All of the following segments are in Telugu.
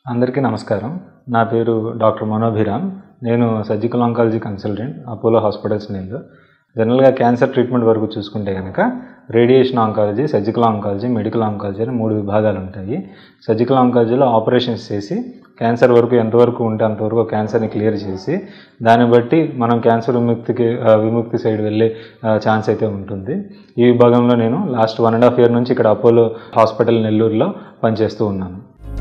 అందరికీ నమస్కారం నా పేరు డాక్టర్ మనోభిరామ్ నేను surgical oncology consultant Apollo hospitals నేను జనరల్గా క్యాన్సర్ ట్రీట్మెంట్ వరకు చూసుకుంటే కనుక radiation oncology surgical oncology medical oncology అని మూడు విభాగాలు ఉంటాయి సర్జికల్ ఆంకాలజీలో ఆపరేషన్స్ చేసి క్యాన్సర్ వరకు ఎంతవరకు ఉంటే అంతవరకు క్యాన్సర్ని క్లియర్ చేసి దాన్ని బట్టి మనం క్యాన్సర్ విముక్తికి ఆ, విముక్తి సైడ్ వెళ్ళే ఛాన్స్ అయితే ఉంటుంది ఈ విభాగంలో నేను last one and half year నుంచి ఇక్కడ అపోలో హాస్పిటల్ నెల్లూరులో పనిచేస్తూ ఉన్నాను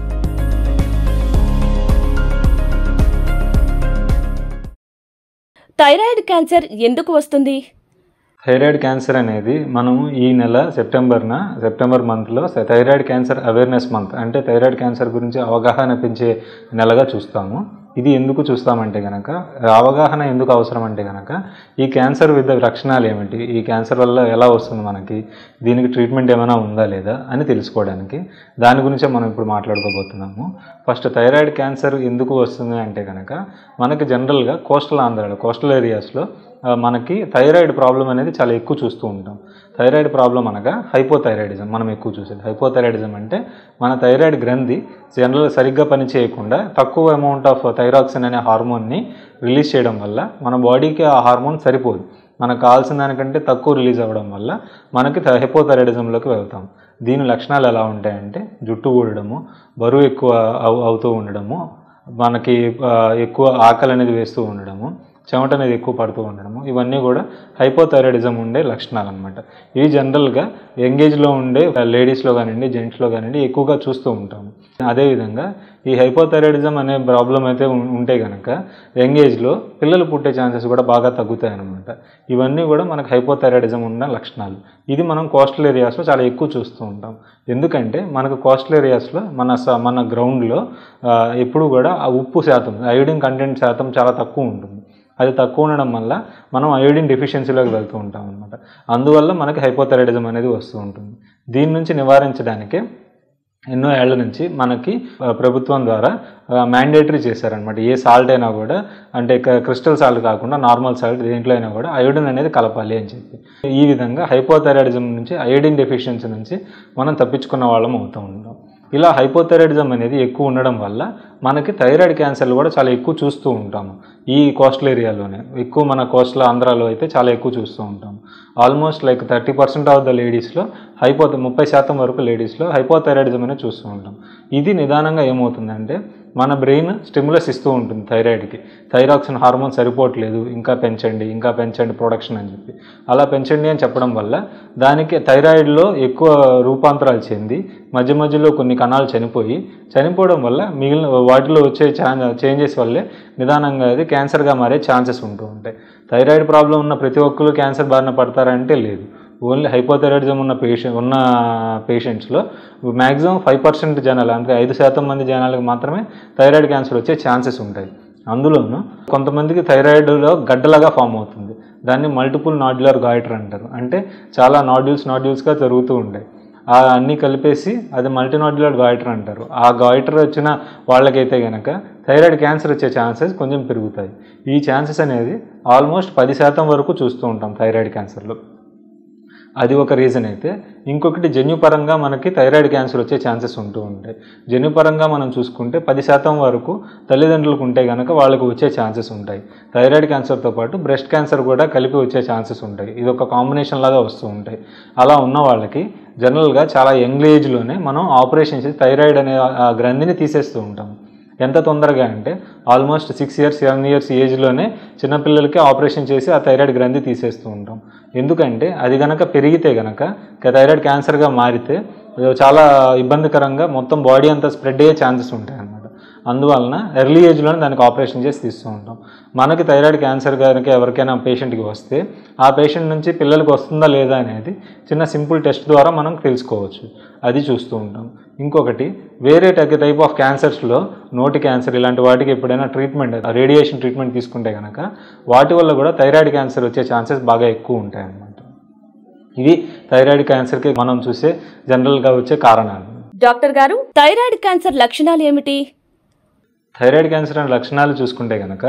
థైరాయిడ్ క్యాన్సర్ ఎందుకు వస్తుంది థైరాయిడ్ క్యాన్సర్ అనేది మనము ఈ నెల సెప్టెంబర్న సెప్టెంబర్ మంత్లో థైరాయిడ్ క్యాన్సర్ అవేర్నెస్ మంత్ అంటే థైరాయిడ్ క్యాన్సర్ గురించి అవగాహన పెంచే నెలగా చూస్తాము ఇది ఎందుకు చూస్తామంటే కనుక అవగాహన ఎందుకు అవసరం అంటే కనుక ఈ క్యాన్సర్ వివిధ లక్షణాలు ఏమిటి ఈ క్యాన్సర్ వల్ల ఎలా వస్తుంది మనకి దీనికి ట్రీట్మెంట్ ఏమైనా ఉందా లేదా అని తెలుసుకోవడానికి దాని గురించే మనం ఇప్పుడు మాట్లాడుకోబోతున్నాము ఫస్ట్ థైరాయిడ్ క్యాన్సర్ ఎందుకు వస్తుంది అంటే కనుక మనకి జనరల్గా కోస్టల్ ఆంధ్రాలో కోస్టల్ ఏరియాస్లో ఆ, మనకి థైరాయిడ్ ప్రాబ్లం అనేది చాలా ఎక్కువ చూస్తూ ఉంటాం థైరాయిడ్ ప్రాబ్లం అనగా హైపోథైరాయిడిజం మనం ఎక్కువ చూసేది హైపోథైరాయిడిజం అంటే మన థైరాయిడ్ గ్రంథి జనరల్ సరిగ్గా పని చేయకుండా తక్కువ అమౌంట్ ఆఫ్ థైరాక్సిన్ అనే హార్మోన్ని రిలీజ్ చేయడం వల్ల మన బాడీకి ఆ హార్మోన్ సరిపోదు మనకు కావాల్సిన దానికంటే తక్కువ రిలీజ్ అవ్వడం వల్ల మనకి హైపోథైరాయిడిజంలోకి వెళ్తాం దీని లక్షణాలు ఎలా ఉంటాయంటే జుట్టు ఊడడము బరువు ఎక్కువ అవు అవుతూ ఉండడము మనకి ఆ, ఎక్కువ ఆకలి అనేది వేస్తూ ఉండడము చెమట అనేది ఎక్కువ పడుతూ ఉండడము ఇవన్నీ కూడా హైపోథైరాయిడిజం ఉండే లక్షణాలు అనమాట ఇవి జనరల్గా యంగేజ్లో ఉండే లేడీస్లో కానివ్వండి జెంట్స్లో కానివ్వండి ఎక్కువగా చూస్తూ ఉంటాము అదేవిధంగా ఈ హైపోథైరాయిడిజం అనే ప్రాబ్లం అయితే ఉం- ఉంటే కనుక యంగేజ్లో పిల్లలు పుట్టే ఛాన్సెస్ కూడా బాగా తగ్గుతాయి అనమాట ఇవన్నీ కూడా మనకు హైపోథైరాయిడిజం ఉన్న లక్షణాలు ఇది మనం కోస్టల్ ఏరియాస్లో చాలా ఎక్కువ చూస్తూ ఉంటాం ఎందుకంటే మనకు కోస్టల్ ఏరియాస్లో మన స- మన గ్రౌండ్లో ఎప్పుడు కూడా ఆ ఉప్పు శాతం అయోడిన్ కంటెంట్ శాతం చాలా తక్కువ ఉంటుంది అది తక్కువ ఉండడం వల్ల మనం అయోడిన్ డెఫిషియన్సీలోకి వెళ్తూ ఉంటాం అనమాట అందువల్ల మనకి హైపోథైరాయిడిజం అనేది వస్తూ ఉంటుంది దీని నుంచి నివారించడానికి ఎన్నో ఏళ్ల నుంచి మనకి ఆ, ప్రభుత్వం ద్వారా మ్యాండేటరీ చేశారనమాట ఏ సాల్ట్ అయినా కూడా అంటే క్రిస్టల్ సాల్ట్ కాకుండా నార్మల్ సాల్ట్ దేంట్లో అయినా కూడా అయోడిన్ అనేది కలపాలి అని చెప్పి ఈ విధంగా హైపోథైరాయిడిజం నుంచి అయోడిన్ డెఫిషియన్సీ నుంచి మనం తప్పించుకున్న వాళ్ళం అవుతూ ఉంటాం ఇలా హైపోథైరాయిడిజం అనేది ఎక్కువ ఉండడం వల్ల మనకి థైరాయిడ్ క్యాన్సర్లు కూడా చాలా ఎక్కువ చూస్తూ ఉంటాము ఈ కోస్టల్ ఏరియాలోనే ఎక్కువ మన కోస్టల్ ఆంధ్రాలో అయితే చాలా ఎక్కువ చూస్తూ ఉంటాం almost like thirty percent of the లేడీస్లో హైపో ముప్పై శాతం వరకు లేడీస్లో హైపోథైరాయిడిజం అనేది చూస్తూ ఉంటాం ఇది నిదానంగా ఏమవుతుందంటే మన బ్రెయిన్ స్టిమ్యులస్ ఇస్తూ ఉంటుంది థైరాయిడ్కి థైరాక్సిన్ హార్మోన్ సరిపోవట్లేదు ఇంకా పెంచండి ఇంకా పెంచండి ప్రొడక్షన్ అని చెప్పి అలా పెంచండి అని చెప్పడం వల్ల దానికి థైరాయిడ్లో ఎక్కువ రూపాంతరాలు చెంది మధ్య మధ్యలో కొన్ని కణాలు చనిపోయి చనిపోవడం వల్ల మిగిలిన వాటిలో వచ్చే చేంజెస్ వల్లే నిదానంగా అది క్యాన్సర్గా మారే ఛాన్సెస్ ఉంటూ ఉంటాయి థైరాయిడ్ ప్రాబ్లం ఉన్న ప్రతి ఒక్కరు క్యాన్సర్ బారిన పడతారంటే లేదు ఓన్లీ హైపోథైరాయిడిజం ఉన్న పేషెంట్ ఉన్న పేషెంట్స్లో మ్యాక్సిమం ఫైవ్ పర్సెంట్ జనాలు అంటే ఐదు శాతం మంది జనాలకు మాత్రమే థైరాయిడ్ క్యాన్సర్ వచ్చే ఛాన్సెస్ ఉంటాయి అందులోనూ కొంతమందికి థైరాయిడ్లో గడ్డలాగా ఫామ్ అవుతుంది దాన్ని మల్టిపుల్ నాడ్యులర్ గాయిటర్ అంటారు అంటే చాలా నాడ్యూల్స్ నాడ్యూల్స్గా జరుగుతూ ఉంటాయి ఆ అన్నీ కలిపేసి అది మల్టీనాడ్యులర్ గాయిటర్ అంటారు ఆ గాయిటర్ వచ్చిన వాళ్ళకైతే కనుక థైరాయిడ్ క్యాన్సర్ వచ్చే ఛాన్సెస్ కొంచెం పెరుగుతాయి ఈ ఛాన్సెస్ అనేది ఆల్మోస్ట్ పది శాతం వరకు చూస్తూ ఉంటాం థైరాయిడ్ క్యాన్సర్లో అది ఒక రీజన్ అయితే ఇంకొకటి జన్యుపరంగా మనకి థైరాయిడ్ క్యాన్సర్ వచ్చే ఛాన్సెస్ ఉంటూ ఉంటాయి జన్యుపరంగా మనం చూసుకుంటే పది శాతం వరకు తల్లిదండ్రులకు ఉంటే కనుక వాళ్ళకు వచ్చే ఛాన్సెస్ ఉంటాయి థైరాయిడ్ క్యాన్సర్తో పాటు బ్రెస్ట్ క్యాన్సర్ కూడా కలిపి వచ్చే ఛాన్సెస్ ఉంటాయి ఇది ఒక కాంబినేషన్ లాగా వస్తూ ఉంటాయి అలా ఉన్న వాళ్ళకి జనరల్గా చాలా యంగ్ ఏజ్లోనే మనం ఆపరేషన్ చేసి థైరాయిడ్ అనే ఆ గ్రంథిని తీసేస్తూ ఉంటాం ఎంత తొందరగా అంటే almost six years seven years ఏజ్లోనే చిన్నపిల్లలకి ఆపరేషన్ చేసి ఆ థైరాయిడ్ గ్రంథి తీసేస్తూ ఉంటాం ఎందుకంటే అది గనక పెరిగితే గనక థైరాయిడ్ క్యాన్సర్గా మారితే అది చాలా ఇబ్బందికరంగా మొత్తం బాడీ అంతా స్ప్రెడ్ అయ్యే ఛాన్సెస్ ఉంటాయి అన్నమాట అందువలన ఎర్లీ ఏజ్లోనే దానికి ఆపరేషన్ చేసి తీస్తూ ఉంటాం మనకి థైరాయిడ్ క్యాన్సర్ కనుక ఎవరికైనా పేషెంట్కి వస్తే ఆ పేషెంట్ నుంచి పిల్లలకి వస్తుందా లేదా అనేది చిన్న సింపుల్ టెస్ట్ ద్వారా మనం తెలుసుకోవచ్చు అది చూస్తూ ఉంటాం ఇంకొకటి వేరే టైప్ ఆఫ్ క్యాన్సర్స్లో నోటి క్యాన్సర్ ఇలాంటి వాటికి ఎప్పుడైనా ట్రీట్మెంట్ రేడియేషన్ ట్రీట్మెంట్ తీసుకుంటే కనుక వాటి వల్ల కూడా థైరాయిడ్ క్యాన్సర్ వచ్చే ఛాన్సెస్ బాగా ఎక్కువ ఉంటాయి అన్నమాట ఇవి థైరాయిడ్ క్యాన్సర్కి మనం చూసే జనరల్గా వచ్చే కారణాలు డాక్టర్ గారు థైరాయిడ్ క్యాన్సర్ లక్షణాలు ఏమిటి థైరాయిడ్ క్యాన్సర్ అనే లక్షణాలు చూసుకుంటే కనుక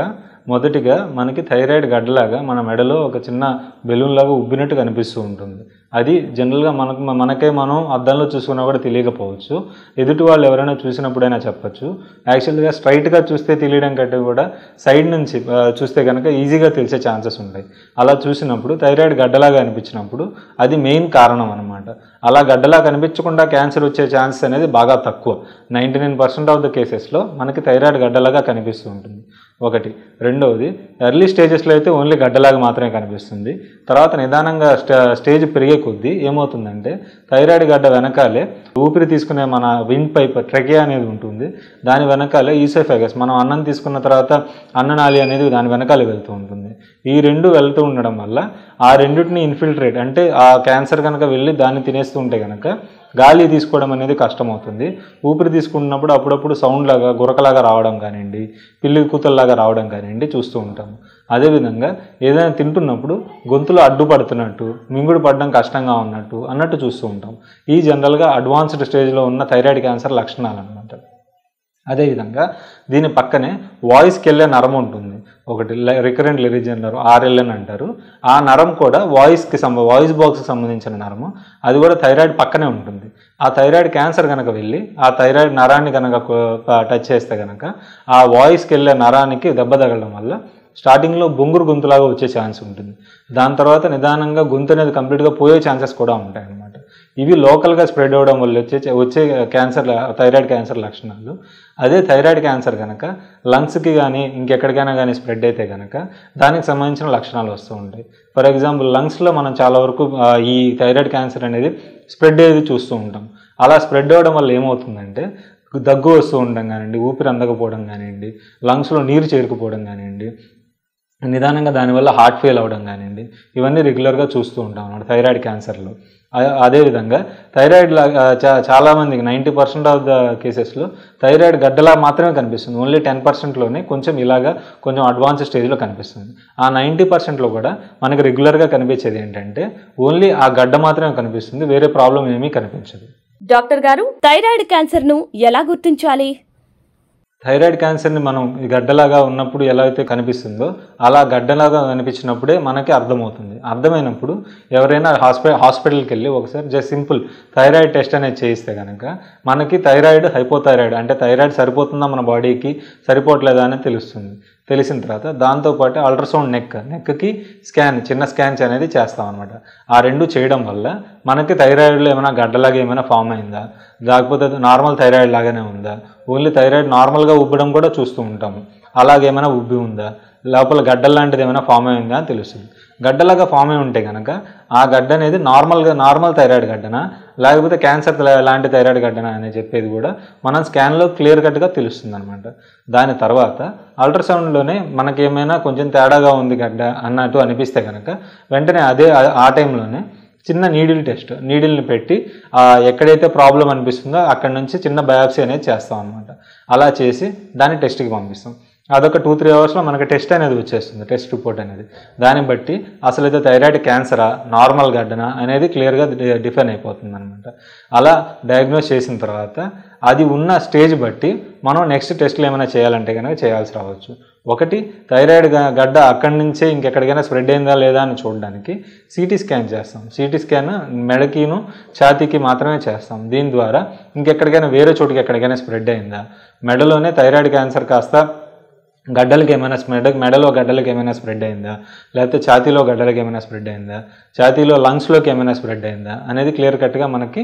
మొదటిగా మనకి థైరాయిడ్ గడ్డలాగా మన మెడలో ఒక చిన్న బెలూన్ లాగా ఉబ్బినట్టు కనిపిస్తూ ఉంటుంది అది జనరల్గా మనకు మనకే మనం అద్దంలో చూసుకున్నా కూడా తెలియకపోవచ్చు ఎదుటి వాళ్ళు ఎవరైనా చూసినప్పుడైనా చెప్పచ్చు యాక్చువల్గా స్ట్రైట్గా చూస్తే తెలియడం కంటే కూడా సైడ్ నుంచి ఆ, చూస్తే కనుక ఈజీగా తెలిసే ఛాన్సెస్ ఉంటాయి అలా చూసినప్పుడు థైరాయిడ్ గడ్డలాగా అనిపించినప్పుడు అది మెయిన్ కారణం అనమాట అలా గడ్డలా కనిపించకుండా క్యాన్సర్ వచ్చే ఛాన్సెస్ అనేది బాగా తక్కువ ninety nine percent of the కేసెస్లో మనకి థైరాయిడ్ గడ్డలాగా కనిపిస్తూ ఉంటుంది ఒకటి రెండవది ఎర్లీ స్టేజెస్లో అయితే ఓన్లీ గడ్డలాగా మాత్రమే కనిపిస్తుంది తర్వాత నిదానంగా స్ట స్టేజ్ పెరిగే కొద్దీ ఏమవుతుందంటే థైరాయిడ్ గడ్డ వెనకాలే ఊపిరి తీసుకునే మన విండ్ పైప్ ట్రెకియా అనేది ఉంటుంది దాని వెనకాలే ఈసోఫెగస్ మనం అన్నం తీసుకున్న తర్వాత అన్ననాళి అనేది దాని వెనకాల వెళ్తూ ఉంటుంది ఈ రెండు వెళ్తూ ఉండడం వల్ల ఆ రెండింటిని ఇన్ఫిల్ట్రేట్ అంటే ఆ క్యాన్సర్ కనుక వెళ్ళి దాన్ని తినేస్తూ ఉంటే కనుక గాలి తీసుకోవడం అనేది కష్టమవుతుంది ఊపిరి తీసుకున్నప్పుడు అప్పుడప్పుడు సౌండ్ లాగా గురకలాగా రావడం కానివ్వండి పిల్లి కూతల్లాగా రావడం కానివ్వండి చూస్తూ ఉంటాము అదేవిధంగా ఏదైనా తింటున్నప్పుడు గొంతులో అడ్డుపడుతున్నట్టు మింగుడు పడడం కష్టంగా ఉన్నట్టు అన్నట్టు చూస్తూ ఉంటాం ఈ జనరల్గా అడ్వాన్స్డ్ స్టేజ్లో ఉన్న థైరాయిడ్ క్యాన్సర్ లక్షణాలు అనమాట అదేవిధంగా దీని పక్కనే వాయిస్కి వెళ్ళే నరం ఉంటుంది ఒకటి రికరెంట్ లిరిజన్ నరం ఆర్ఎల్ఎన్ అంటారు ఆ నరం కూడా వాయిస్కి సంబ వాయిస్ బాక్స్కి సంబంధించిన నరము అది కూడా థైరాయిడ్ పక్కనే ఉంటుంది ఆ థైరాయిడ్ క్యాన్సర్ కనుక వెళ్ళి ఆ థైరాయిడ్ నరాన్ని కనుక టచ్ చేస్తే కనుక ఆ వాయిస్కి వెళ్ళే నరానికి దెబ్బ తగలడం వల్ల స్టార్టింగ్లో బొంగురు గొంతులాగా వచ్చే ఛాన్స్ ఉంటుంది దాని తర్వాత నిదానంగా గొంతు అనేది కంప్లీట్గా పోయే ఛాన్సెస్ కూడా ఉంటాయి అన్నమాట ఇవి లోకల్గా స్ప్రెడ్ అవ్వడం వల్ల వచ్చే వచ్చే క్యాన్సర్ థైరాయిడ్ క్యాన్సర్ లక్షణాలు అదే థైరాయిడ్ క్యాన్సర్ కనుక లంగ్స్కి కానీ ఇంకెక్కడికైనా కానీ స్ప్రెడ్ అయితే కనుక దానికి సంబంధించిన లక్షణాలు వస్తూ ఉంటాయి ఫర్ ఎగ్జాంపుల్ లంగ్స్లో మనం చాలా వరకు ఆ, ఈ థైరాయిడ్ క్యాన్సర్ అనేది స్ప్రెడ్ అయ్యేది చూస్తూ ఉంటాం అలా స్ప్రెడ్ అవ్వడం వల్ల ఏమవుతుందంటే దగ్గు వస్తూ ఉండడం కానివ్వండి ఊపిరి అందకపోవడం కానివ్వండి లంగ్స్లో నీరు చేరుకుపోవడం కానివ్వండి నిదానంగా దానివల్ల హార్ట్ ఫెయిల్ అవ్వడం కానివ్వండి ఇవన్నీ రెగ్యులర్గా చూస్తూ ఉంటాం అన్నమాట థైరాయిడ్ క్యాన్సర్లో అ- అదేవిధంగా థైరాయిడ్ లాగా చా చాలామందికి నైంటీ పర్సెంట్ ఆఫ్ ద కేసెస్లో థైరాయిడ్ గడ్డలా మాత్రమే కనిపిస్తుంది ఓన్లీ టెన్ పర్సెంట్లోనే కొంచెం ఇలాగా కొంచెం అడ్వాన్స్ స్టేజ్లో కనిపిస్తుంది ఆ నైంటీ పర్సెంట్లో కూడా మనకి రెగ్యులర్గా కనిపించేది ఏంటంటే ఓన్లీ ఆ గడ్డ మాత్రమే కనిపిస్తుంది వేరే ప్రాబ్లం ఏమీ కనిపించదు డాక్టర్ గారు థైరాయిడ్ క్యాన్సర్ ను ఎలా గుర్తించాలి థైరాయిడ్ క్యాన్సర్ని మనం ఈ గడ్డలాగా ఉన్నప్పుడు ఎలా అయితే కనిపిస్తుందో అలా గడ్డలాగా కనిపించినప్పుడే మనకి అర్థమవుతుంది అర్థమైనప్పుడు ఎవరైనా హాస్పిటల్ హాస్పిటల్కి వెళ్ళి ఒకసారి జస్ట్ సింపుల్ థైరాయిడ్ టెస్ట్ అనేది చేయిస్తే కనుక మనకి థైరాయిడ్ హైపోథైరాయిడ్ అంటే థైరాయిడ్ సరిపోతుందా మన బాడీకి సరిపోవట్లేదా అనేది తెలుస్తుంది తెలిసిన తర్వాత దాంతోపాటు అల్ట్రాసౌండ్ నెక్ నెక్కి స్కాన్ చిన్న స్కాన్స్ అనేది చేస్తాం అనమాట ఆ రెండు చేయడం వల్ల మనకి థైరాయిడ్లో ఏమైనా గడ్డలాగా ఏమైనా ఫామ్ అయిందా లేకపోతే నార్మల్ థైరాయిడ్ లాగానే ఉందా ఓన్లీ థైరాయిడ్ నార్మల్గా ఉబ్బడం కూడా చూస్తూ ఉంటాము అలాగేమైనా ఉబ్బి ఉందా లోపల గడ్డల లాంటిది ఏమైనా ఫామ్ అయి ఉందా అని తెలుస్తుంది గడ్డలాగా ఫామ్ అయి ఉంటే కనుక ఆ గడ్డ అనేది నార్మల్గా నార్మల్ థైరాయిడ్ గడ్డనా లేకపోతే క్యాన్సర్ లాంటి థైరాయిడ్ గడ్డనా అని చెప్పేది కూడా మనం స్కాన్లో క్లియర్ కట్గా తెలుస్తుంది అనమాట దాని తర్వాత అల్ట్రాసౌండ్లోనే మనకి ఏమైనా కొంచెం తేడాగా ఉంది గడ్డ అన్నట్టు అనిపిస్తే కనుక వెంటనే అదే ఆ- ఆ టైంలోనే చిన్న నీడిల్ టెస్ట్ నీడిల్ని పెట్టి ఆ, ఎక్కడైతే ప్రాబ్లం అనిపిస్తుందో అక్కడ నుంచి చిన్న బయాప్సీ అనేది చేస్తాం అనమాట అలా చేసి దాన్ని టెస్ట్కి పంపిస్తాం అదొక టూ త్రీ అవర్స్లో మనకి టెస్ట్ అనేది వచ్చేస్తుంది టెస్ట్ రిపోర్ట్ అనేది దాన్ని బట్టి అసలు అయితే థైరాయిడ్ క్యాన్సరా నార్మల్ గడ్డనా అనేది క్లియర్గా డిఫైన్ అయిపోతుంది అనమాట అలా డయాగ్నోస్ చేసిన తర్వాత అది ఉన్న స్టేజ్ బట్టి మనం నెక్స్ట్ టెస్ట్లు ఏమైనా చేయాలంటే కనుక చేయాల్సి రావచ్చు ఒకటి థైరాయిడ్ గ- గడ్డ అక్కడి నుంచే ఇంకెక్కడికైనా స్ప్రెడ్ అయిందా లేదా అని చూడడానికి సిటీ స్కాన్ చేస్తాం సిటీ స్కాన్ మెడకిను ఛాతీకి మాత్రమే చేస్తాం దీని ద్వారా ఇంకెక్కడికైనా వేరే చోటుకి ఎక్కడికైనా స్ప్రెడ్ అయిందా మెడలోనే థైరాయిడ్ క్యాన్సర్ కాస్త గడ్డలకి ఏమైనా మెడ మెడలో గడ్డలకి ఏమైనా స్ప్రెడ్ అయిందా లేకపోతే ఛాతీలో గడ్డలకి ఏమైనా స్ప్రెడ్ అయిందా ఛాతీలో లంగ్స్లోకి ఏమైనా స్ప్రెడ్ అయిందా అనేది క్లియర్ కట్గా మనకి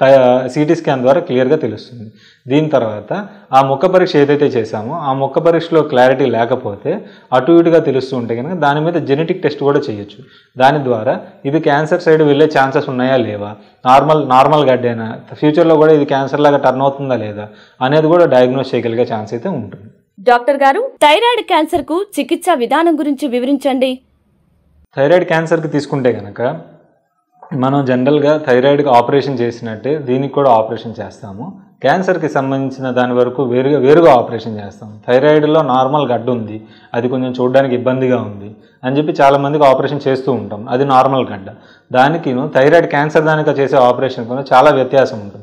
సిటీ స్కాన్ ద్వారా క్లియర్గా తెలుస్తుంది దీని తర్వాత ఆ ముఖ పరీక్ష ఏదైతే చేశామో ఆ ముఖ పరీక్షలో క్లారిటీ లేకపోతే అటు ఇటుగా తెలుస్తూ ఉంటే కనుక దాని మీద జెనెటిక్ టెస్ట్ కూడా చేయొచ్చు దాని ద్వారా ఇది క్యాన్సర్ సైడ్ వెళ్ళే ఛాన్సెస్ ఉన్నాయా లేవా నార్మల్ నార్మల్ గడ్డేనా ఫ్యూచర్లో కూడా ఇది క్యాన్సర్ లాగా టర్న్ అవుతుందా లేదా అనేది కూడా డయాగ్నోస్ చేయగలిగే ఛాన్స్ అయితే ఉంటుంది డాక్టర్ గారు థైరాయిడ్ క్యాన్సర్ కు చికిత్స విధానం గురించి వివరించండి థైరాయిడ్ క్యాన్సర్కి తీసుకుంటే కనుక మనం జనరల్గా థైరాయిడ్కి ఆపరేషన్ చేసినట్టే దీనికి కూడా ఆపరేషన్ చేస్తాము క్యాన్సర్కి సంబంధించిన దాని వరకు వేరుగా వేరుగా ఆపరేషన్ చేస్తాం థైరాయిడ్లో నార్మల్ గడ్డ ఉంది అది కొంచెం చూడడానికి ఇబ్బందిగా ఉంది అని చెప్పి చాలామందికి ఆపరేషన్ చేస్తూ ఉంటాం అది నార్మల్ గడ్డ దానికి థైరాయిడ్ క్యాన్సర్ దానికి చేసే ఆపరేషన్ కూడా చాలా వ్యత్యాసం ఉంటుంది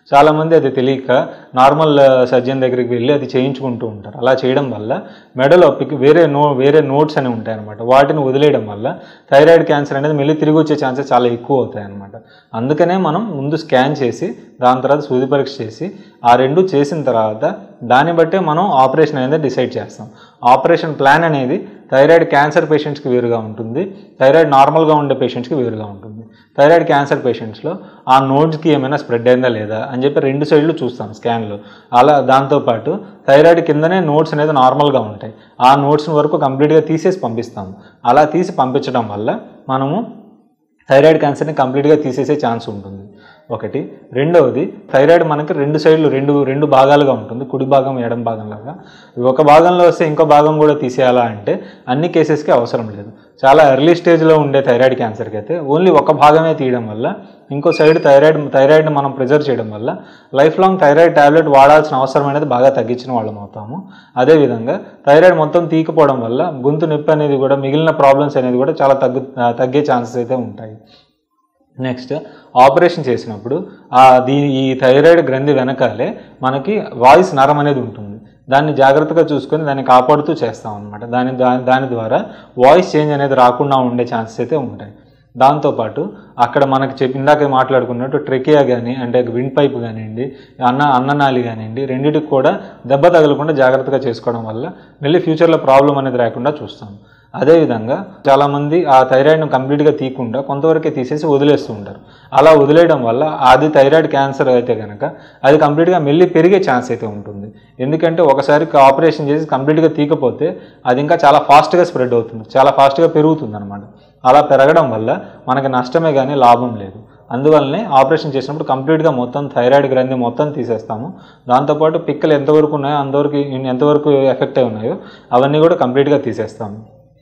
చాలామంది అది తెలియక నార్మల్ సర్జన్ దగ్గరికి వెళ్ళి అది చేయించుకుంటూ ఉంటారు అలా చేయడం వల్ల మెడలో పిక్ వేరే నో వేరే నోట్స్ అని ఉంటాయి అనమాట వాటిని వదిలేయడం వల్ల థైరాయిడ్ క్యాన్సర్ అనేది మళ్ళీ తిరిగి వచ్చే ఛాన్సెస్ చాలా ఎక్కువ అవుతాయి అనమాట అందుకనే మనం ముందు స్కాన్ చేసి దాని తర్వాత సూది పరీక్ష చేసి ఆ రెండు చేసిన తర్వాత దాన్ని బట్టే మనం ఆపరేషన్ అనేది డిసైడ్ చేస్తాం ఆపరేషన్ ప్లాన్ అనేది థైరాయిడ్ క్యాన్సర్ పేషెంట్స్కి వేరుగా ఉంటుంది థైరాయిడ్ నార్మల్గా ఉండే పేషెంట్స్కి వేరుగా ఉంటుంది థైరాయిడ్ క్యాన్సర్ పేషెంట్స్లో ఆ నోడ్స్కి ఏమైనా స్ప్రెడ్ అయిందా లేదా అని చెప్పి రెండు సైడ్లు చూస్తాం స్కాన్లో అలా దాంతోపాటు థైరాయిడ్ కిందనే నోట్స్ అనేది నార్మల్గా ఉంటాయి ఆ నోట్స్ వరకు కంప్లీట్గా తీసేసి పంపిస్తాము అలా తీసి పంపించడం వల్ల మనము థైరాయిడ్ క్యాన్సర్ని కంప్లీట్గా తీసేసే ఛాన్స్ ఉంటుంది ఒకటి రెండవది థైరాయిడ్ మనకి రెండు సైడ్లు రెండు రెండు భాగాలుగా ఉంటుంది కుడి భాగం ఎడం భాగం లాగా ఒక భాగంలో వస్తే ఇంకో భాగం కూడా తీసేయాలా అంటే అన్ని కేసెస్కి అవసరం లేదు చాలా ఎర్లీ స్టేజ్లో ఉండే థైరాయిడ్ క్యాన్సర్కి అయితే ఓన్లీ ఒక భాగమే తీయడం వల్ల ఇంకో సైడ్ థైరాయిడ్ థైరాయిడ్ని మనం ప్రిజర్వ్ చేయడం వల్ల లైఫ్ లాంగ్ థైరాయిడ్ టాబ్లెట్ వాడాల్సిన అవసరం అనేది బాగా తగ్గించిన వాళ్ళం అవుతాము అదేవిధంగా థైరాయిడ్ మొత్తం తీకపోవడం వల్ల గొంతు నొప్పి అనేది కూడా మిగిలిన ప్రాబ్లమ్స్ అనేది కూడా చాలా తగ్గు తగ్గే ఛాన్సెస్ అయితే ఉంటాయి నెక్స్ట్ ఆపరేషన్ చేసినప్పుడు ఆ దీని ఈ థైరాయిడ్ గ్రంథి వెనకాలే మనకి వాయిస్ నరం అనేది ఉంటుంది దాన్ని జాగ్రత్తగా చూసుకొని దాన్ని కాపాడుతూ చేస్తాం అనమాట దాని దా- దాని ద్వారా వాయిస్ చేంజ్ అనేది రాకుండా ఉండే ఛాన్సెస్ అయితే ఉంటాయి దాంతోపాటు అక్కడ మనకి చెప్పి ఇందాక మాట్లాడుకున్నట్టు ట్రెకియా కానీ అంటే విండ్ పైప్ కానివ్వండి అన్న అన్ననాలి కానివ్వండి రెండింటికి కూడా దెబ్బ తగలకుండా జాగ్రత్తగా చేసుకోవడం వల్ల మళ్ళీ ఫ్యూచర్లో ప్రాబ్లం అనేది రాకుండా చూస్తాం అదేవిధంగా చాలామంది ఆ థైరాయిడ్ను కంప్లీట్గా తీయకుండా కొంతవరకే తీసేసి వదిలేస్తూ ఉంటారు అలా వదిలేయడం వల్ల అది థైరాయిడ్ క్యాన్సర్ అయితే కనుక అది కంప్లీట్గా మెల్లి పెరిగే ఛాన్స్ అయితే ఉంటుంది ఎందుకంటే ఒకసారి ఆపరేషన్ చేసి కంప్లీట్గా తీయకపోతే అది ఇంకా చాలా ఫాస్ట్గా స్ప్రెడ్ అవుతుంది చాలా ఫాస్ట్గా పెరుగుతుంది అనమాట అలా పెరగడం వల్ల మనకి నష్టమే కానీ లాభం లేదు అందువల్లనే ఆపరేషన్ చేసినప్పుడు కంప్లీట్గా మొత్తం థైరాయిడ్ గ్రంథి మొత్తం తీసేస్తాము దాంతోపాటు పిక్కలు ఎంతవరకు ఉన్నాయో అంతవరకు ఎంతవరకు ఎఫెక్ట్ అయి ఉన్నాయో అవన్నీ కూడా కంప్లీట్గా తీసేస్తాము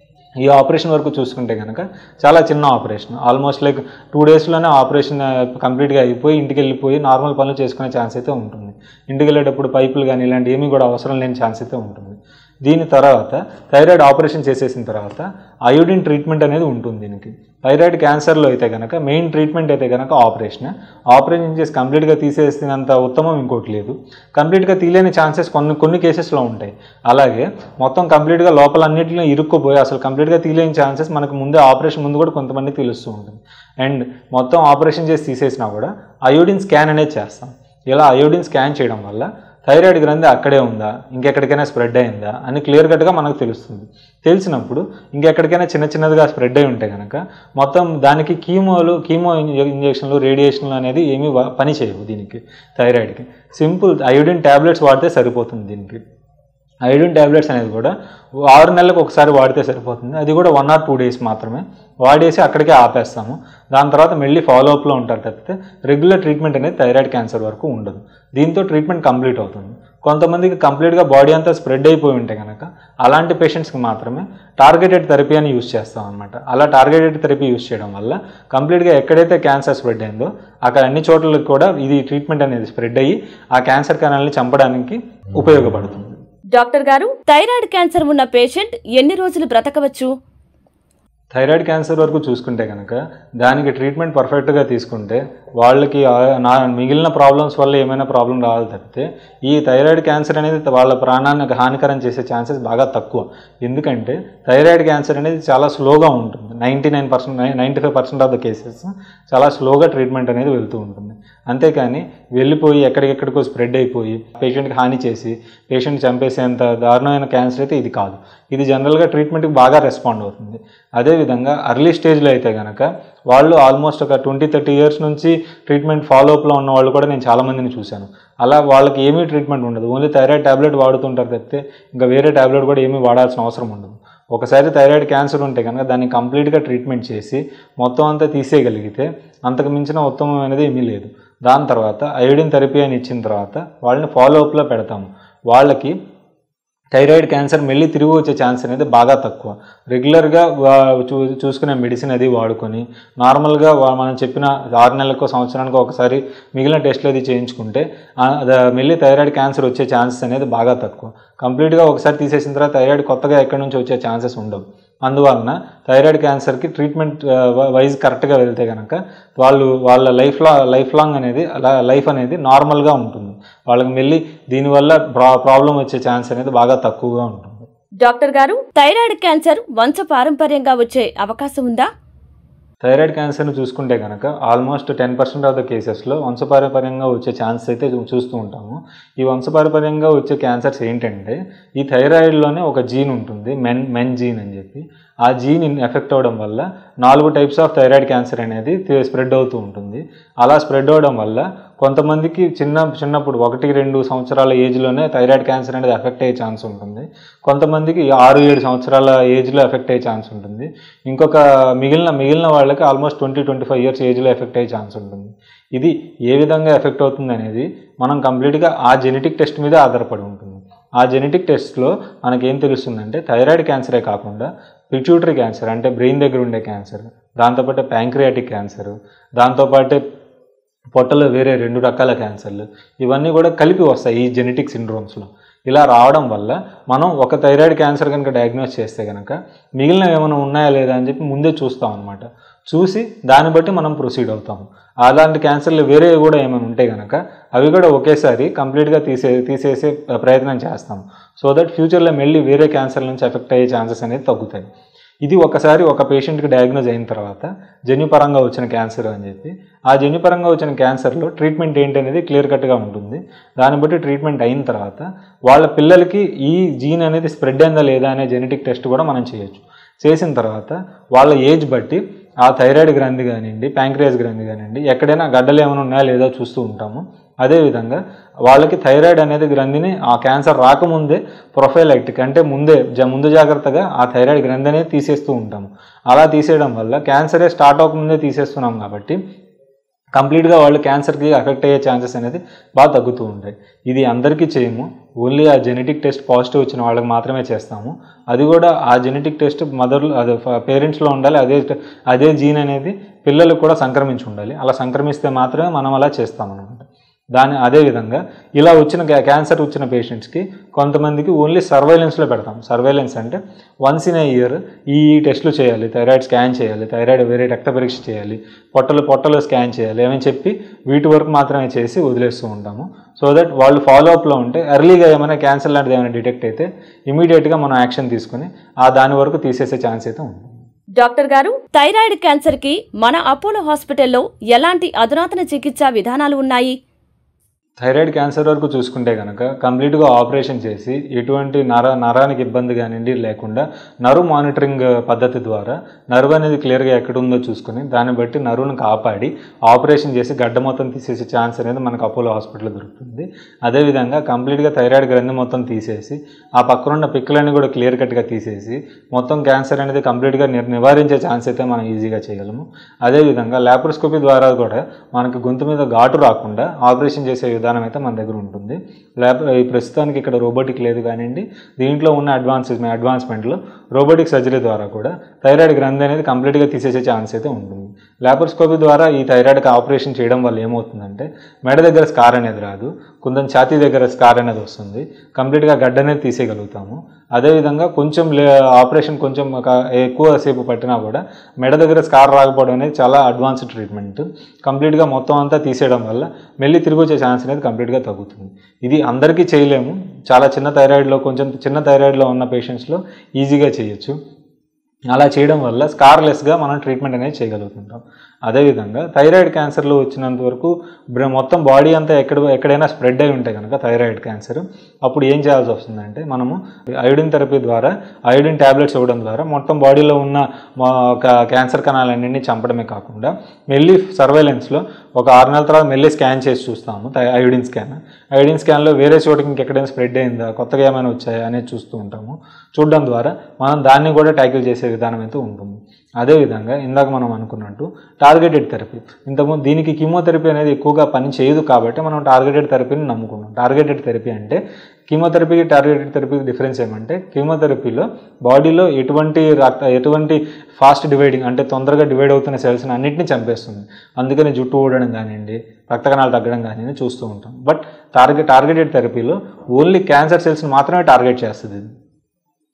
ఈ ఆపరేషన్ వరకు చూసుకుంటే కనుక చాలా చిన్న ఆపరేషన్ ఆల్మోస్ట్ లైక్ టూ డేస్లోనే ఆపరేషన్ కంప్లీట్గా అయిపోయి ఇంటికి వెళ్ళిపోయి నార్మల్ పనులు చేసుకునే ఛాన్స్ అయితే ఉంటుంది ఇంటికి వెళ్ళేటప్పుడు పైపులు కానీ ఇలాంటి ఏమీ కూడా అవసరం లేని ఛాన్స్ అయితే ఉంటుంది దీని తర్వాత థైరాయిడ్ ఆపరేషన్ చేసేసిన తర్వాత అయోడిన్ ట్రీట్మెంట్ అనేది ఉంటుంది దీనికి థైరాయిడ్ క్యాన్సర్లో అయితే కనుక మెయిన్ ట్రీట్మెంట్ అయితే కనుక ఆపరేషన్ ఆపరేషన్ చేసి కంప్లీట్గా తీసేసినంత ఉత్తమం ఇంకోటి లేదు కంప్లీట్గా తీయలేని ఛాన్సెస్ కొన్ని కొన్ని కేసెస్లో ఉంటాయి అలాగే మొత్తం కంప్లీట్గా లోపల అన్నింటిలో ఇరుక్కుపోయి అసలు కంప్లీట్గా తీయలేని ఛాన్సెస్ మనకు ముందే ఆపరేషన్ ముందు కూడా కొంతమంది తెలుస్తూ ఉంటుంది అండ్ మొత్తం ఆపరేషన్ చేసి తీసేసినా కూడా అయోడిన్ స్కాన్ అనేది చేస్తాం ఇలా అయోడిన్ స్కాన్ చేయడం వల్ల థైరాయిడ్ గ్రంథి అక్కడే ఉందా ఇంకెక్కడికైనా స్ప్రెడ్ అయిందా అని క్లియర్ కట్గా మనకు తెలుస్తుంది తెలిసినప్పుడు ఇంకెక్కడికైనా చిన్న చిన్నదిగా స్ప్రెడ్ అయి ఉంటే కనుక మొత్తం దానికి కీమోలు కీమో ఇంజ- ఇంజెక్షన్లు రేడియేషన్లు అనేది ఏమీ వ- పని చేయవు దీనికి థైరాయిడ్కి సింపుల్ అయోడిన్ ట్యాబ్లెట్స్ వాడితే సరిపోతుంది దీనికి ఐడిన్ ట్యాబ్లెట్స్ అనేది కూడా ఆరు నెలలకు ఒకసారి వాడితే సరిపోతుంది అది కూడా వన్ ఆర్ టూ డేస్ మాత్రమే వాడేసి అక్కడికే ఆపేస్తాము దాని తర్వాత మళ్ళీ ఫాలోఅప్లో ఉంటారు తప్పితే రెగ్యులర్ ట్రీట్మెంట్ అనేది థైరాయిడ్ క్యాన్సర్ వరకు ఉండదు దీంతో ట్రీట్మెంట్ కంప్లీట్ అవుతుంది కొంతమందికి కంప్లీట్గా బాడీ అంతా స్ప్రెడ్ అయిపోయి ఉంటే కనుక అలాంటి పేషెంట్స్కి మాత్రమే టార్గెటెడ్ థెరపీ అని యూస్ చేస్తాం అనమాట అలా టార్గెటెడ్ థెరపీ యూస్ చేయడం వల్ల కంప్లీట్గా ఎక్కడైతే క్యాన్సర్ స్ప్రెడ్ అయిందో అక్కడ అన్ని చోట్లకి కూడా ఇది ట్రీట్మెంట్ అనేది స్ప్రెడ్ అయ్యి ఆ క్యాన్సర్ కణాలని చంపడానికి ఉపయోగపడుతుంది డాక్టర్ గారు థైరాయిడ్ క్యాన్సర్ ఉన్న పేషెంట్ ఎన్ని రోజులు బ్రతకవచ్చు థైరాయిడ్ క్యాన్సర్ వరకు చూసుకుంటే కనుక దానికి ట్రీట్మెంట్ పర్ఫెక్ట్గా తీసుకుంటే వాళ్ళకి ఆ- నా మిగిలిన ప్రాబ్లమ్స్ వల్ల ఏమైనా ప్రాబ్లం రావాలి తప్పితే ఈ థైరాయిడ్ క్యాన్సర్ అనేది వాళ్ళ ప్రాణానికి హానికరం చేసే ఛాన్సెస్ బాగా తక్కువ ఎందుకంటే థైరాయిడ్ క్యాన్సర్ అనేది చాలా స్లోగా ఉంటుంది ninety nine percent ninety five percent of the cases చాలా స్లోగా ట్రీట్మెంట్ అనేది వెళ్తూ ఉంటుంది అంతేకాని వెళ్ళిపోయి ఎక్కడికెక్కడికో స్ప్రెడ్ అయిపోయి పేషెంట్కి హాని చేసి పేషెంట్ చంపేసేంత దారుణమైన క్యాన్సర్ అయితే ఇది కాదు ఇది జనరల్గా ట్రీట్మెంట్కి బాగా రెస్పాండ్ అవుతుంది అదేవిధంగా అర్లీ స్టేజ్లో అయితే కనుక వాళ్ళు ఆల్మోస్ట్ ఒక ట్వంటీ థర్టీ ఇయర్స్ నుంచి ట్రీట్మెంట్ ఫాలోఅప్లో ఉన్న వాళ్ళు కూడా నేను చాలామందిని చూశాను అలా వాళ్ళకి ఏమీ ట్రీట్మెంట్ ఉండదు ఓన్లీ థైరాయిడ్ టాబ్లెట్ వాడుతుంటారు తప్పితే ఇంకా వేరే టాబ్లెట్ కూడా ఏమీ వాడాల్సిన అవసరం ఉండదు ఒకసారి థైరాయిడ్ క్యాన్సర్ ఉంటే కనుక దాన్ని కంప్లీట్గా ట్రీట్మెంట్ చేసి మొత్తం అంతా తీసేయగలిగితే అంతకు మించిన ఉత్తమం అనేది ఏమీ లేదు దాని తర్వాత అయోడిన్ థెరపీ అని ఇచ్చిన తర్వాత వాళ్ళని ఫాలోఅప్లో పెడతాము వాళ్ళకి థైరాయిడ్ క్యాన్సర్ మళ్ళీ తిరిగి వచ్చే ఛాన్స్ అనేది బాగా తక్కువ రెగ్యులర్గా వా- చూ చూసుకునే మెడిసిన్ అది వాడుకొని నార్మల్గా వా- మనం చెప్పిన ఆరు నెలలకో సంవత్సరానికో ఒకసారి మిగిలిన టెస్ట్లు అది చేయించుకుంటే ఆ, ద- మళ్ళీ థైరాయిడ్ క్యాన్సర్ వచ్చే ఛాన్సెస్ అనేది బాగా తక్కువ కంప్లీట్గా ఒకసారి తీసేసిన తర్వాత థైరాయిడ్ కొత్తగా ఎక్కడి నుంచి వచ్చే ఛాన్సెస్ ఉండవు అందువలన థైరాయిడ్ క్యాన్సర్కి ట్రీట్మెంట్ వైజ్ కరెక్ట్గా వెళ్తే కనుక వాళ్ళు వాళ్ళ లైఫ్ లా లైఫ్ లాంగ్ అనేది అలా లైఫ్ అనేది నార్మల్గా ఉంటుంది వాళ్ళకి మళ్ళీ దీనివల్ల ప్రా ప్రాబ్లం వచ్చే ఛాన్స్ అనేది బాగా తక్కువగా ఉంటుంది డాక్టర్ గారు థైరాయిడ్ క్యాన్సర్ వంశ పారంపర్యంగా వచ్చే అవకాశం ఉందా థైరాయిడ్ క్యాన్సర్ని చూసుకుంటే కనుక almost ten percent of the కేసెస్లో వంశపారపర్యంగా వచ్చే ఛాన్స్ అయితే చూ- చూస్తూ ఉంటాము ఈ వంశపారపర్యంగా వచ్చే క్యాన్సర్స్ ఏంటంటే ఈ థైరాయిడ్లోనే ఒక జీన్ ఉంటుంది మెన్ మెన్ జీన్ అని చెప్పి ఆ జీన్ ఎఫెక్ట్ అవ్వడం వల్ల నాలుగు టైప్స్ ఆఫ్ థైరాయిడ్ క్యాన్సర్ అనేది స్ప్రెడ్ అవుతూ ఉంటుంది అలా స్ప్రెడ్ అవ్వడం వల్ల కొంతమందికి చిన్న చిన్నప్పుడు ఒకటి రెండు సంవత్సరాల ఏజ్లోనే థైరాయిడ్ క్యాన్సర్ అనేది ఎఫెక్ట్ అయ్యే ఛాన్స్ ఉంటుంది కొంతమందికి ఆరు ఏడు సంవత్సరాల ఏజ్లో ఎఫెక్ట్ అయ్యే ఛాన్స్ ఉంటుంది ఇంకొక మిగిలిన మిగిలిన వాళ్ళకి almost twenty twenty five years ఏజ్లో ఎఫెక్ట్ అయ్యే ఛాన్స్ ఉంటుంది ఇది ఏ విధంగా ఎఫెక్ట్ అవుతుంది అనేది మనం కంప్లీట్గా ఆ జెనెటిక్ టెస్ట్ మీద ఆధారపడి ఉంటుంది ఆ జెనెటిక్ టెస్ట్లో మనకేం తెలుస్తుందంటే థైరాయిడ్ క్యాన్సరే కాకుండా పిట్యూటరీ క్యాన్సర్ అంటే బ్రెయిన్ దగ్గర ఉండే క్యాన్సర్ దాంతోపాటు ప్యాంక్రియాటిక్ క్యాన్సర్ దాంతోపాటు పొట్టలో వేరే రెండు రకాల క్యాన్సర్లు ఇవన్నీ కూడా కలిపి వస్తాయి ఈ జెనెటిక్ సిండ్రోమ్స్లో ఇలా రావడం వల్ల మనం ఒక థైరాయిడ్ క్యాన్సర్ కనుక డయాగ్నోస్ చేస్తే కనుక మిగిలినవి ఏమైనా ఉన్నాయా లేదా అని చెప్పి ముందే చూస్తాం అనమాట చూసి దాన్ని బట్టి మనం ప్రొసీడ్ అవుతాము అలాంటి క్యాన్సర్లు వేరే కూడా ఏమైనా ఉంటే కనుక అవి కూడా ఒకేసారి కంప్లీట్గా తీసే తీసేసే ప్రయత్నం చేస్తాం సో దట్ ఫ్యూచర్లో మళ్ళీ వేరే క్యాన్సర్ నుంచి ఎఫెక్ట్ అయ్యే ఛాన్సెస్ అనేది తగ్గుతాయి ఇది ఒకసారి ఒక పేషెంట్కి డయాగ్నోజ్ అయిన తర్వాత జన్యుపరంగా వచ్చిన క్యాన్సర్ అని చెప్పి ఆ జన్యుపరంగా వచ్చిన క్యాన్సర్లో ట్రీట్మెంట్ ఏంటి అనేది క్లియర్ కట్గా ఉంటుంది దాన్ని బట్టి ట్రీట్మెంట్ అయిన తర్వాత వాళ్ళ పిల్లలకి ఈ జీన్ అనేది స్ప్రెడ్ అయిందా లేదా అనే జెనెటిక్ టెస్ట్ కూడా మనం చేయొచ్చు చేసిన తర్వాత వాళ్ళ ఏజ్ బట్టి ఆ థైరాయిడ్ గ్రంథి కానివ్వండి ప్యాంక్రియాస్ గ్రంథి కానివ్వండి ఎక్కడైనా గడ్డలు ఏమైనా ఉన్నాయా లేదా చూస్తూ ఉంటాము అదేవిధంగా వాళ్ళకి థైరాయిడ్ అనేది గ్రంథిని ఆ క్యాన్సర్ రాకముందే ప్రొఫైలైటిక్ అంటే ముందే జ- ముందు జాగ్రత్తగా ఆ థైరాయిడ్ గ్రంథి అనేది తీసేస్తూ ఉంటాము అలా తీసేయడం వల్ల క్యాన్సరే స్టార్ట్ అవ్వకముందే తీసేస్తున్నాం కాబట్టి కంప్లీట్గా వాళ్ళు క్యాన్సర్కి అఫెక్ట్ అయ్యే ఛాన్సెస్ అనేది బాగా తగ్గుతూ ఉంటాయి ఇది అందరికీ చేయము ఓన్లీ ఆ జెనెటిక్ టెస్ట్ పాజిటివ్ వచ్చిన వాళ్ళకి మాత్రమే చేస్తాము అది కూడా ఆ జెనెటిక్ టెస్ట్ మదర్ అదే పేరెంట్స్లో ఉండాలి అదే అదే జీన్ అనేది పిల్లలకు కూడా సంక్రమించి ఉండాలి అలా సంక్రమిస్తే మాత్రమే మనం అలా చేస్తాం అనమాట దాని అదేవిధంగా ఇలా వచ్చిన క్యా- క్యాన్సర్ వచ్చిన పేషెంట్స్కి కొంతమందికి ఓన్లీ సర్వైలెన్స్లో పెడతాం సర్వైలెన్స్ అంటే వన్స్ ఇన్ ఏ ఇయర్ ఈ ఈ టెస్టులు చేయాలి థైరాయిడ్ స్కాన్ చేయాలి థైరాయిడ్ వేరే రక్త పరీక్ష చేయాలి పొట్టలు పొట్టలు స్కాన్ చేయాలి ఏమని చెప్పి వీటి వరకు మాత్రమే చేసి వదిలేస్తూ ఉంటాము సో దట్ వాళ్ళు ఫాలో అప్లో ఉంటే ఎర్లీగా ఏమైనా క్యాన్సర్ లాంటిది ఏమైనా డిటెక్ట్ అయితే ఇమీడియట్గా మనం యాక్షన్ తీసుకుని ఆ దాని వరకు తీసేసే ఛాన్స్ అయితే ఉంది డాక్టర్ గారు థైరాయిడ్ క్యాన్సర్ కి మన అపోలో హాస్పిటల్లో ఎలాంటి అధునాతన చికిత్సా విధానాలు ఉన్నాయి థైరాయిడ్ క్యాన్సర్ వరకు చూసుకుంటే కనుక కంప్లీట్గా ఆపరేషన్ చేసి ఎటువంటి నర నరానికి ఇబ్బంది కానివ్వండి లేకుండా నరు మానిటరింగ్ పద్ధతి ద్వారా నర్వ్ అనేది క్లియర్గా ఎక్కడ ఉందో చూసుకుని దాన్ని బట్టి నరువును కాపాడి ఆపరేషన్ చేసి గడ్డ మొత్తం తీసేసే ఛాన్స్ అనేది మనకు అపోలో హాస్పిటల్లో దొరుకుతుంది అదేవిధంగా కంప్లీట్గా థైరాయిడ్ గ్రంథి మొత్తం తీసేసి ఆ పక్కనున్న పిక్కులన్నీ కూడా క్లియర్ కట్గా తీసేసి మొత్తం క్యాన్సర్ అనేది కంప్లీట్గా నిర్ నివారించే ఛాన్స్ అయితే మనం ఈజీగా చేయగలము అదేవిధంగా ల్యాప్రోస్కోపీ ద్వారా కూడా మనకి గొంతు మీద ఘాటు రాకుండా ఆపరేషన్ చేసే విధానం అయితే మన దగ్గర ఉంటుంది ల్యాబ్ ఈ ప్రస్తుతానికి ఇక్కడ రోబోటిక్ లేదు కానివ్వండి దీంట్లో ఉన్న అడ్వాన్సెస్ అడ్వాన్స్మెంట్లో రోబోటిక్ సర్జరీ ద్వారా కూడా థైరాయిడ్ గ్రంథి అనేది కంప్లీట్గా తీసేసే ఛాన్స్ అయితే ఉంటుంది ల్యాప్రోస్కోపీ ద్వారా ఈ థైరాయిడ్కి ఆపరేషన్ చేయడం వల్ల ఏమవుతుందంటే మెడ దగ్గర స్కార్ అనేది రాదు కొంచెం ఛాతీ దగ్గర స్కార్ అనేది వస్తుంది కంప్లీట్గా గడ్డ అనేది తీసేయగలుగుతాము అదేవిధంగా కొంచెం లే ఆపరేషన్ కొంచెం ఒక ఎక్కువ సేపు పట్టినా కూడా మెడ దగ్గర స్కార్ రాకపోవడం అనేది చాలా అడ్వాన్స్డ్ ట్రీట్మెంట్ కంప్లీట్గా మొత్తం అంతా తీసేయడం వల్ల మళ్ళీ తిరిగి వచ్చే ఛాన్స్ అనేది కంప్లీట్గా తగ్గుతుంది ఇది అందరికీ చేయలేము చాలా చిన్న థైరాయిడ్లో కొంచెం చిన్న థైరాయిడ్లో ఉన్న పేషెంట్స్లో ఈజీగా చేయొచ్చు అలా చేయడం వల్ల స్కార్లెస్గా మనం ట్రీట్మెంట్ అనేది చేయగలుగుతుంటాం అదేవిధంగా థైరాయిడ్ క్యాన్సర్లో వచ్చినంత వరకు బ్ర- మొత్తం బాడీ అంతా ఎక్కడ ఎక్కడైనా స్ప్రెడ్ అయి ఉంటే కనుక థైరాయిడ్ క్యాన్సర్ అప్పుడు ఏం చేయాల్సి వస్తుందంటే మనము అయోడిన్ థెరపీ ద్వారా అయోడిన్ ట్యాబ్లెట్స్ ఇవ్వడం ద్వారా మొత్తం బాడీలో ఉన్న మా ఒక క్యాన్సర్ కణాలన్నింటినీ చంపడమే కాకుండా మెల్లి సర్వైలెన్స్లో ఒక ఆరు నెలల తర్వాత మెల్లి స్కాన్ చేసి చూస్తాము థై- అయోడిన్ స్కాన్ అయోడిన్ స్కాన్లో వేరే చోటకి ఇంకెక్కడైనా స్ప్రెడ్ అయిందా కొత్తగా ఏమైనా వచ్చాయా అనేది చూస్తూ ఉంటాము చూడడం ద్వారా మనం దాన్ని కూడా ట్యాకిల్ చేసే విధానం అయితే ఉంటుంది అదేవిధంగా ఇందాక మనం అనుకున్నట్టు టార్గెటెడ్ థెరపీ ఇంతకుముందు దీనికి కీమోథెరపీ అనేది ఎక్కువగా పని చేయదు కాబట్టి మనం టార్గెటెడ్ థెరపీని నమ్ముకున్నాం టార్గెటెడ్ థెరపీ అంటే కీమోథెరపీకి టార్గెటెడ్ థెరపీకి డిఫరెన్స్ ఏమంటే కీమోథెరపీలో బాడీలో ఎటువంటి రక్త ఎటువంటి ఫాస్ట్ డివైడింగ్ అంటే తొందరగా డివైడ్ అవుతున్న సెల్స్ని అన్నింటినీ చంపేస్తుంది అందుకని జుట్టు ఊడడం కానివ్వండి రక్త కణాలు తగ్గడం కానివ్వండి చూస్తూ ఉంటాం బట్ టార్గెట్ టార్గెటెడ్ థెరపీలో ఓన్లీ క్యాన్సర్ సెల్స్ని మాత్రమే టార్గెట్ చేస్తుంది ఇది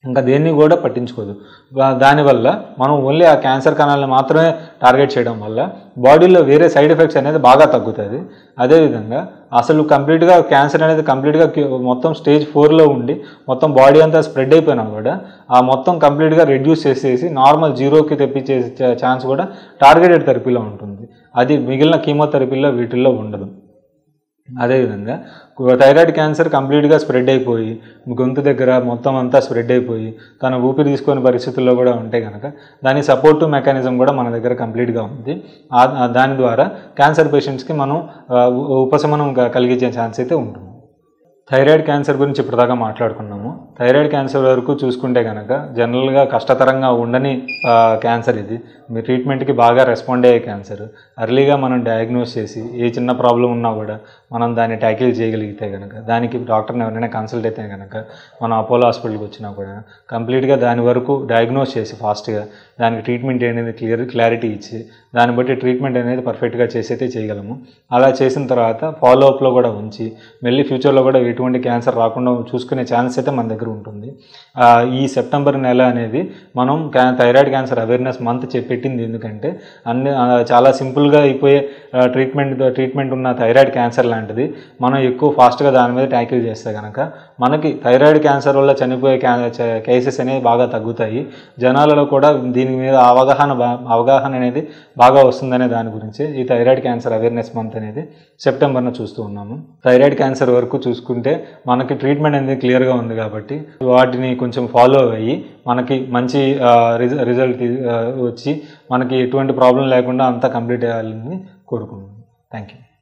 ఇంకా దేన్ని కూడా పట్టించుకోదు దా- దానివల్ల మనం ఓన్లీ ఆ క్యాన్సర్ కణాలను మాత్రమే టార్గెట్ చేయడం వల్ల బాడీలో వేరే సైడ్ ఎఫెక్ట్స్ అనేది బాగా తగ్గుతుంది అదేవిధంగా అసలు కంప్లీట్గా క్యాన్సర్ అనేది కంప్లీట్గా మొత్తం స్టేజ్ ఫోర్లో ఉండి మొత్తం బాడీ అంతా స్ప్రెడ్ అయిపోయినా కూడా ఆ మొత్తం కంప్లీట్గా రెడ్యూస్ చేసేసి నార్మల్ జీరోకి తెప్పించే ఛాన్స్ కూడా టార్గెటెడ్ థెరపీలో ఉంటుంది అది మిగిలిన కీమోథెరపీలో వీటిల్లో ఉండదు అదేవిధంగా థైరాయిడ్ క్యాన్సర్ కంప్లీట్గా స్ప్రెడ్ అయిపోయి గొంతు దగ్గర మొత్తం అంతా స్ప్రెడ్ అయిపోయి తన ఊపిరి తీసుకునే పరిస్థితుల్లో కూడా ఉంటే కనుక దాని సపోర్టివ్ మెకానిజం కూడా మన దగ్గర కంప్లీట్గా ఉంది ఆ- ఆ దాని ద్వారా క్యాన్సర్ పేషెంట్స్కి మనం ఆ, ఉ- ఉపశమనం క- కలిగించే ఛాన్స్ అయితే ఉంటుంది థైరాయిడ్ క్యాన్సర్ గురించి ఇప్పటిదాకా మాట్లాడుకున్నాము థైరాయిడ్ క్యాన్సర్ వరకు చూసుకుంటే కనుక జనరల్గా కష్టతరంగా ఉండని ఆ, క్యాన్సర్ ఇది మీ ట్రీట్మెంట్కి బాగా రెస్పాండ్ అయ్యే క్యాన్సర్ అర్లీగా మనం డయాగ్నోస్ చేసి ఏ చిన్న ప్రాబ్లం ఉన్నా కూడా మనం దాన్ని ట్యాకిల్ చేయగలిగితే కనుక దానికి డాక్టర్ని ఎవరైనా కన్సల్ట్ అయితే కనుక మనం అపోలో హాస్పిటల్కి వచ్చినా కూడా కంప్లీట్గా దాని వరకు డయాగ్నోస్ చేసి ఫాస్ట్గా దానికి ట్రీట్మెంట్ అనేది క్లియర్ క్లారిటీ ఇచ్చి దాన్ని బట్టి ట్రీట్మెంట్ అనేది పర్ఫెక్ట్గా చేసి అయితే చేయగలము అలా చేసిన తర్వాత ఫాలో అప్లో కూడా ఉంచి మళ్ళీ ఫ్యూచర్లో కూడా ఎటువంటి క్యాన్సర్ రాకుండా చూసుకునే ఛాన్స్ అయితే మన దగ్గర ఉంటుంది ఆ, ఈ సెప్టెంబర్ నెల అనేది మనం క్యా థైరాయిడ్ క్యాన్సర్ అవేర్నెస్ మంత్ పెట్టింది ఎందుకంటే అన్ని ఆ, చాలా సింపుల్గా అయిపోయే ట్రీట్మెంట్ ట్రీట్మెంట్ ఉన్న థైరాయిడ్ క్యాన్సర్ లాంటిది మనం ఎక్కువ ఫాస్ట్గా దాని మీద ట్యాకిల్ చేస్తే కనుక మనకి థైరాయిడ్ క్యాన్సర్ వల్ల చనిపోయే క్యా కేసెస్ అనేవి బాగా తగ్గుతాయి జనాలలో కూడా దీని మీద అవగాహన బా- అవగాహన అనేది బాగా వస్తుందనే దాని గురించి ఈ థైరాయిడ్ క్యాన్సర్ అవేర్నెస్ మంత్ అనేది సెప్టెంబర్న చూస్తూ ఉన్నాము థైరాయిడ్ క్యాన్సర్ వరకు చూసుకుంటే మనకి ట్రీట్మెంట్ అనేది క్లియర్గా ఉంది కాబట్టి వాటిని కొంచెం ఫాలో అయ్యి మనకి మంచి రిజల్ట్ వచ్చి మనకి ఎటువంటి ప్రాబ్లం లేకుండా అంతా కంప్లీట్ అయ్యాలని కోరుకుంటున్నాను థ్యాంక్ యూ